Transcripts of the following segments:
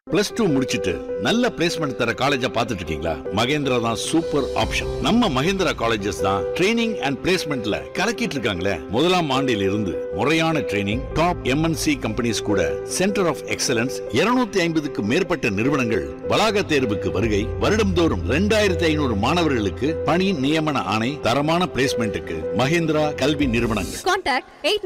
Plus two முடிச்சிட்டு நல்ல placement தர காலேஜ பாத்துட்டு இருக்கீங்களா மகேந்திரா தான் சூப்பர் ஆப்ஷன் நம்ம மகேந்திரா காலேஜஸ் தான் ட்ரைனிங் அண்ட் பிளேஸ்மெண்ட்ல கலக்கிட்டு இருக்காங்களே முதலாம் ஆண்டில் இருந்து முறையான ட்ரைனிங் டாப் எம்என்சி கம்பெனிஸ் கூட சென்டர் ஆஃப் எக்ஸலன்ஸ் 250 ஐம்பதுக்கு மேற்பட்ட நிறுவனங்கள் வளாக தேர்வுக்கு வருகை வருடம்தோறும் ரெண்டாயிரத்தி ஐநூறு மாணவர்களுக்கு பணி நியமன ஆணை தரமான பிளேஸ்மெண்ட்டுக்கு மகேந்திரா கல்வி நிறுவனங்கள் Contact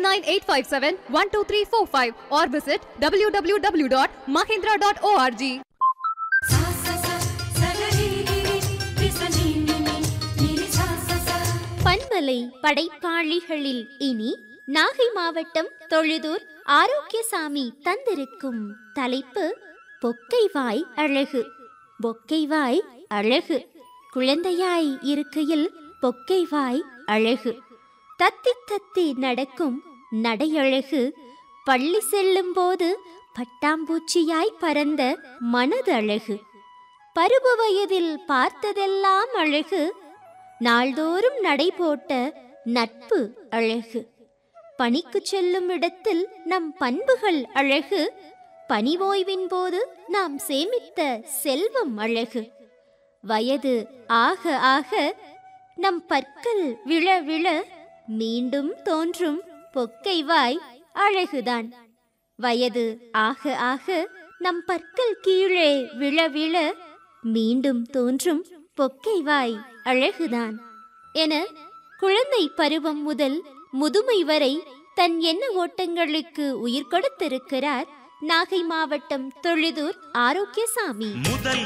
89857-12345 or visit www.mahindra.org. सा सा सा सगरिगिरि विसनिनिनि निरि सा सा सा பன்மலை படைப்பாளிகளில் இனி நாகை மாவட்டம் தொழுதூர் ஆரோக்கியசாமி தந்திருக்கும் தலைப்பு பொக்கைவாய் அழகு பொக்கைவாய் அழகு குழந்தையாய் இருக்கையில் பொக்கைவாய் அழகு தத்தி தத்தி நடக்கும் நடையழகு பள்ளி செல்லும் போது பட்டாம்பூச்சியாய் பறந்த மனது அழகு பருவ வயதில் பார்த்ததெல்லாம் அழகு நாள்தோறும் நடை போட்ட நட்பு அழகு பணிக்கு செல்லும் இடத்தில் நம் பண்புகள் அழகு பணி ஓய்வின் போது நாம் சேமித்த செல்வம் அழகு வயது ஆக ஆக நம் பற்கள் விழ விழ மீண்டும் தோன்றும் பொக்கைவாய் அழகுதான் வயது ஆக ஆக நம் பற்கள் கீழே விழ விழ மீண்டும் தோன்றும் பொக்கைவாய் அழகுதான் என குழந்தை பருவம் முதல் முதுமை வரை தன் எண்ண ஓட்டங்களுக்கு உயிர் கொடுத்திருக்கிறார் நாகை மாவட்டம் தொழுதூர் ஆரோக்கியசாமி முதல்